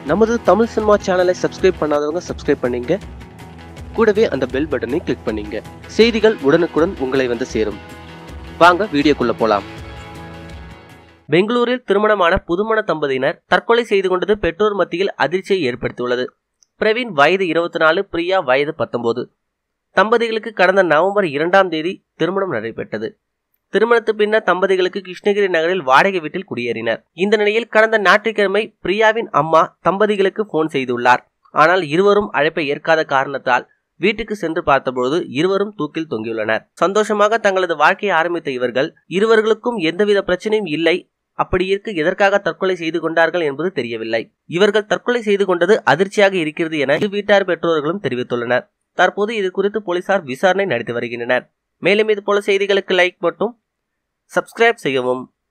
நமது தமிழ் சினிமா சேனலை சப்ஸ்கிரைப் பண்ணாதவங்க சப்ஸ்கிரைப் பண்ணீங்க கூடவே அந்த பெல் பட்டனை கிளிக் பண்ணீங்க செய்திகள் உடனுக்குடன் உங்களை வந்து சேரும் வாங்க வீடியோக்குள்ள போலாம் பெங்களூரில் திருமணமான புதுமண தம்பதியினர் தற்கொலை செய்து கொண்டது பெற்றோர் மத்தியில் அதிர்ச்சியை ஏற்படுத்தியுள்ளது பிரவீன் வயது இருபத்தி நாலு பிரியா வயது பத்தொன்பது தம்பதிகளுக்கு கடந்த நவம்பர் இரண்டாம் தேதி திருமணம் நடைபெற்றது திருமணத்து பின்னர் தம்பதிகளுக்கு கிருஷ்ணகிரி நகரில் வாடகை வீட்டில் குடியேறினர் இந்த நிலையில் கடந்த ஞாயிற்றுக்கிழமை பிரியாவின் அம்மா தம்பதிகளுக்கு போன் செய்துள்ளார் ஆனால் இருவரும் அழைப்பை ஏற்காத காரணத்தால் வீட்டுக்கு சென்று பார்த்தபோது இருவரும் தூக்கில் தொங்கியுள்ளனர் சந்தோஷமாக தங்களது வாழ்க்கையை ஆரம்பித்த இவர்கள் இருவர்களுக்கும் எந்தவித பிரச்சனையும் இல்லை அப்படி இருக்க எதற்காக தற்கொலை செய்து கொண்டார்கள் என்பது தெரியவில்லை இவர்கள் தற்கொலை செய்து கொண்டது அதிர்ச்சியாக இருக்கிறது என இரு வீட்டார் பெற்றோர்களும் தெரிவித்துள்ளனர் தற்போது இது குறித்து போலீசார் விசாரணை நடத்தி வருகின்றனர் மேலும் இது போல செய்திகளுக்கு லைக் மற்றும் சப்ஸ்கிரைப் செய்யவும்